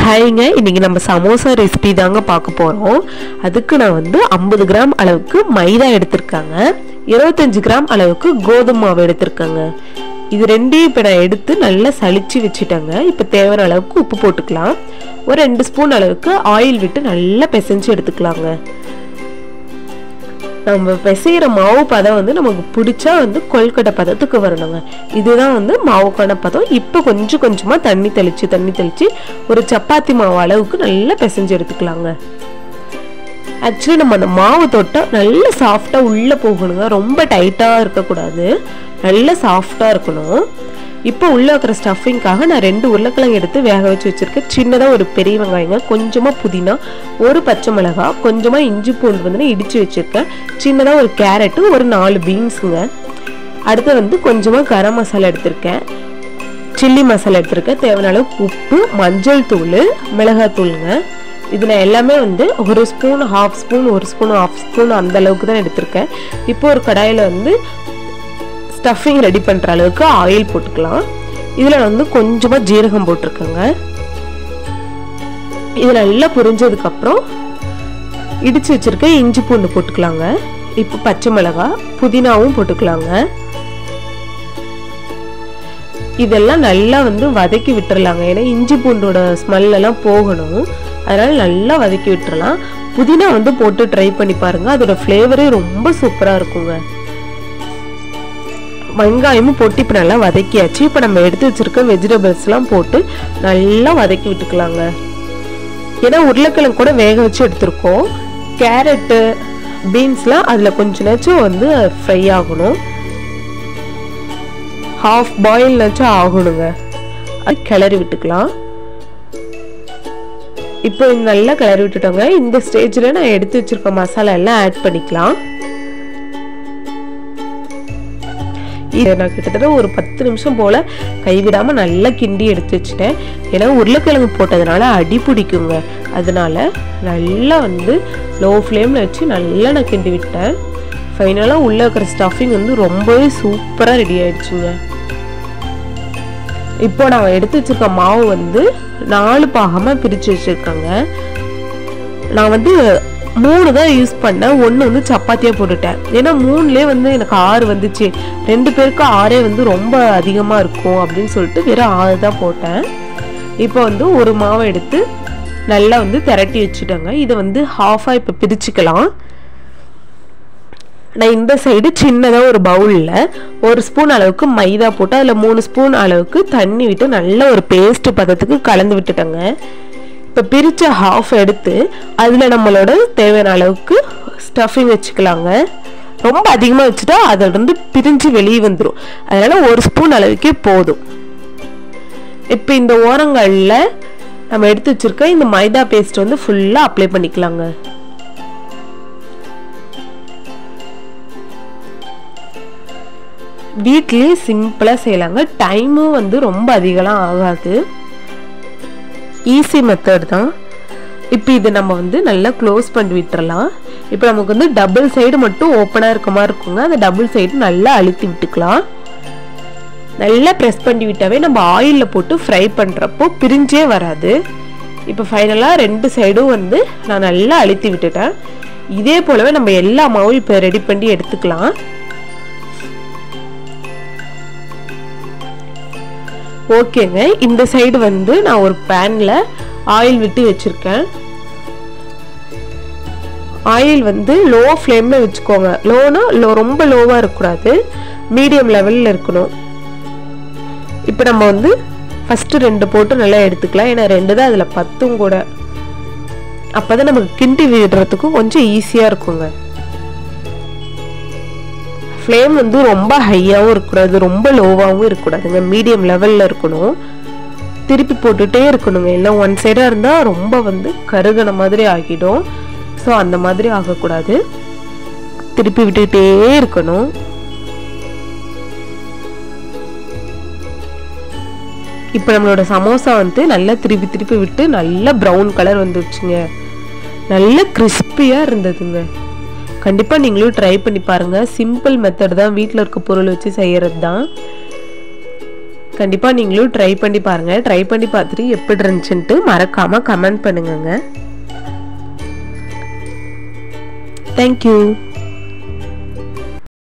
ஹாய்ங்க இன்னைக்கு நம்ம சமோசா ரெசிபி தாங்க பார்க்க போகிறோம் அதுக்கு நான் வந்து ஐம்பது கிராம் அளவுக்கு மைதா எடுத்திருக்காங்க இருபத்தஞ்சு கிராம் அளவுக்கு கோதுமை மாவு எடுத்திருக்காங்க இது ரெண்டையும் இப்போ நான் எடுத்து நல்லா சலிச்சு வச்சுட்டேங்க இப்போ தேவையான அளவுக்கு உப்பு போட்டுக்கலாம் ஒரு ரெண்டு ஸ்பூன் அளவுக்கு ஆயில் விட்டு நல்லா பிசைஞ்சு எடுத்துக்கலாங்க நம்ம பிசைகிற மாவு பதம் வந்து நமக்கு பிடிச்சா வந்து கொல்கட்டை பதத்துக்கு வரணுங்க இதுதான் வந்து மாவுக்கான பதம் இப்போ கொஞ்சம் கொஞ்சமாக தண்ணி தெளித்து தண்ணி தெளித்து ஒரு சப்பாத்தி மாவு அளவுக்கு நல்லா பிசைஞ்சு எடுத்துக்கலாங்க ஆக்சுவலி நம்ம அந்த மாவு தொட்டால் நல்ல சாஃப்டாக உள்ளே போகணுங்க ரொம்ப டைட்டாக இருக்கக்கூடாது நல்ல சாஃப்டாக இருக்கணும் இப்போ உள்ளே இருக்கிற ஸ்டஃபிங்காக நான் ரெண்டு உருளைக்கிழங்கு எடுத்து வேக வச்சு வச்சுருக்கேன் சின்னதாக ஒரு பெரிய வெங்காயங்க கொஞ்சமாக புதினா ஒரு பச்சை மிளகா கொஞ்சமாக இஞ்சி பூண்டு வந்து நான் இடித்து வச்சுருக்கேன் சின்னதாக ஒரு கேரட்டு ஒரு நாலு பீன்ஸுங்க அடுத்து வந்து கொஞ்சமாக கரம் மசாலா எடுத்திருக்கேன் சில்லி மசாலா எடுத்திருக்கேன் தேவையான அளவு உப்பு மஞ்சள் தூள் மிளகாய் தூளுங்க இது நான் எல்லாமே வந்து ஒரு ஸ்பூன் ஹாஃப் ஸ்பூன் ஒரு ஸ்பூன் ஹாஃப் ஸ்பூன் அந்த அளவுக்கு தான் எடுத்திருக்கேன் இப்போ ஒரு கடாயில் வந்து ஸ்டஃபிங் ரெடி பண்ணுற அளவுக்கு ஆயில் போட்டுக்கலாம் இதில் வந்து கொஞ்சமாக ஜீரகம் போட்டிருக்கேங்க இது நல்லா புரிஞ்சதுக்கப்புறம் இடித்து வச்சுருக்க இஞ்சி பூண்டு போட்டுக்கலாங்க இப்போ பச்சை மிளகாய் புதினாவும் போட்டுக்கலாங்க இதெல்லாம் நல்லா வந்து வதக்கி விட்டுறலாங்க ஏன்னா இஞ்சி பூண்டோட ஸ்மெல் எல்லாம் போகணும் அதனால நல்லா வதக்கி விட்டுறலாம் புதினா வந்து போட்டு ட்ரை பண்ணி பாருங்க அதோட ஃப்ளேவரே ரொம்ப சூப்பராக இருக்குங்க வெங்காயமும் போட்டு இப்போ நல்லா வதக்கியாச்சு இப்போ நம்ம எடுத்து வச்சிருக்க வெஜிடபிள்ஸ்லாம் போட்டு நல்லா வதக்கி விட்டுக்கலாங்க ஏன்னா உருளைக்கிழங்கு கூட வேக வச்சு எடுத்திருக்கோம் கேரட்டு பீன்ஸ்லாம் அதில் கொஞ்ச நேரம் வந்து ஃப்ரை ஆகணும் ஹாஃப் பாயில்னாச்சும் ஆகணுங்க அது கிளறி விட்டுக்கலாம் இப்போ நல்லா கிளறி விட்டுட்டோங்க இந்த ஸ்டேஜில் நான் எடுத்து வச்சிருக்க மசாலா எல்லாம் ஆட் பண்ணிக்கலாம் இதை நான் கிட்டத்தட்ட ஒரு பத்து நிமிஷம் போல் கைவிடாமல் நல்லா கிண்டி எடுத்து வச்சுட்டேன் ஏன்னா உருளைக்கிழங்கு போட்டதுனால அடி பிடிக்குங்க அதனால நல்லா வந்து லோ ஃப்ளேமில் வச்சு நல்லா நான் கிண்டி விட்டேன் ஃபைனலாக உள்ளே இருக்கிற ஸ்டஃபிங் வந்து ரொம்பவே சூப்பராக ரெடி ஆயிடுச்சுங்க இப்போ நான் எடுத்து வச்சிருக்க மாவு வந்து நாலு பாகமாக பிரித்து வச்சுருக்கேங்க நான் வந்து மூணு தான் யூஸ் பண்ணேன் ஒன்று வந்து சப்பாத்தியாக போட்டுட்டேன் ஏன்னா மூணுலேயே வந்து எனக்கு ஆறு வந்துச்சு ரெண்டு பேருக்கு ஆறே வந்து ரொம்ப அதிகமாக இருக்கும் அப்படின்னு சொல்லிட்டு வெறும் ஆறு தான் போட்டேன் இப்போ வந்து ஒரு மாவை எடுத்து நல்லா வந்து திரட்டி வச்சுட்டேங்க இதை வந்து ஹாஃபாக இப்போ பிரிச்சுக்கலாம் நான் இந்த சைடு சின்னதாக ஒரு பவுலில் ஒரு ஸ்பூன் அளவுக்கு மைதா போட்டு அதில் மூணு ஸ்பூன் அளவுக்கு தண்ணி விட்டு நல்ல ஒரு பேஸ்ட் பதத்துக்கு கலந்து விட்டுட்டேங்க இப்போ பிரித்த ஹாஃப் எடுத்து அதில் நம்மளோட தேவையான அளவுக்கு ஸ்டஃபிங் வச்சுக்கலாங்க ரொம்ப அதிகமாக வச்சுட்டா அதிலிருந்து பிரிஞ்சு வெளியே வந்துடும் அதனால் ஒரு ஸ்பூன் அளவுக்கே போதும் இப்போ இந்த ஓரங்களில் நம்ம எடுத்து வச்சுருக்க இந்த மைதா பேஸ்ட் வந்து ஃபுல்லாக அப்ளை பண்ணிக்கலாங்க வீட்லேயே சிம்பிளாக செய்யலாங்க டைமும் வந்து ரொம்ப அதிகம்லாம் ஆகாது ஈஸி மெத்தட் தான் இப்போ இது நம்ம வந்து நல்லா க்ளோஸ் பண்ணி விட்டுறலாம் இப்போ நமக்கு வந்து டபுள் சைடு மட்டும் ஓப்பனாக இருக்க மாதிரி இருக்குங்க அந்த டபுள் சைடு நல்லா அழுத்தி விட்டுக்கலாம் நல்லா ப்ரெஸ் பண்ணி விட்டாவே நம்ம ஆயிலில் போட்டு ஃப்ரை பண்ணுறப்போ பிரிஞ்சே வராது இப்போ ஃபைனலாக ரெண்டு சைடும் வந்து நான் நல்லா அழுத்தி விட்டுட்டேன் இதே போலவே நம்ம எல்லா மாவும் இப்போ ரெடி பண்ணி எடுத்துக்கலாம் ஓகேங்க இந்த சைடு வந்து நான் ஒரு பேனில் ஆயில் விட்டு வச்சுருக்கேன் ஆயில் வந்து லோ ஃப்ளேமில் வச்சுக்கோங்க லோனா லோ ரொம்ப லோவாக இருக்கக்கூடாது மீடியம் லெவலில் இருக்கணும் இப்போ நம்ம வந்து ஃபஸ்ட்டு ரெண்டு போட்டு நல்லா எடுத்துக்கலாம் ஏன்னா ரெண்டு தான் அதில் பத்தும் கூட அப்போ தான் நமக்கு கிண்டி விடுறதுக்கும் கொஞ்சம் ஈஸியாக இருக்குங்க ஃப்ளேம் வந்து ரொம்ப ஹையாகவும் இருக்கக்கூடாது ரொம்ப லோவாகவும் இருக்கக்கூடாதுங்க மீடியம் லெவலில் இருக்கணும் திருப்பி போட்டுகிட்டே இருக்கணுங்க இல்லை ஒன் சைடாக இருந்தால் ரொம்ப வந்து கருகன மாதிரி ஆகிடும் ஸோ அந்த மாதிரி ஆகக்கூடாது திருப்பி விட்டுக்கிட்டே இருக்கணும் இப்போ நம்மளோட சமோசா வந்து நல்லா திருப்பி திருப்பி விட்டு நல்ல ப்ரௌன் கலர் வந்துடுச்சுங்க நல்ல கிறிஸ்பியாக இருந்ததுங்க கண்டிப்பாக நீங்களும் ட்ரை பண்ணி பாருங்கள் சிம்பிள் மெத்தட் தான் வீட்டில் இருக்க பொருள் வச்சு செய்கிறது தான் கண்டிப்பாக நீங்களும் ட்ரை பண்ணி பாருங்கள் ட்ரை பண்ணி பார்த்துட்டு எப்படி இருந்துச்சுன்ட்டு மறக்காமல் கமெண்ட் பண்ணுங்கங்க தேங்க்யூ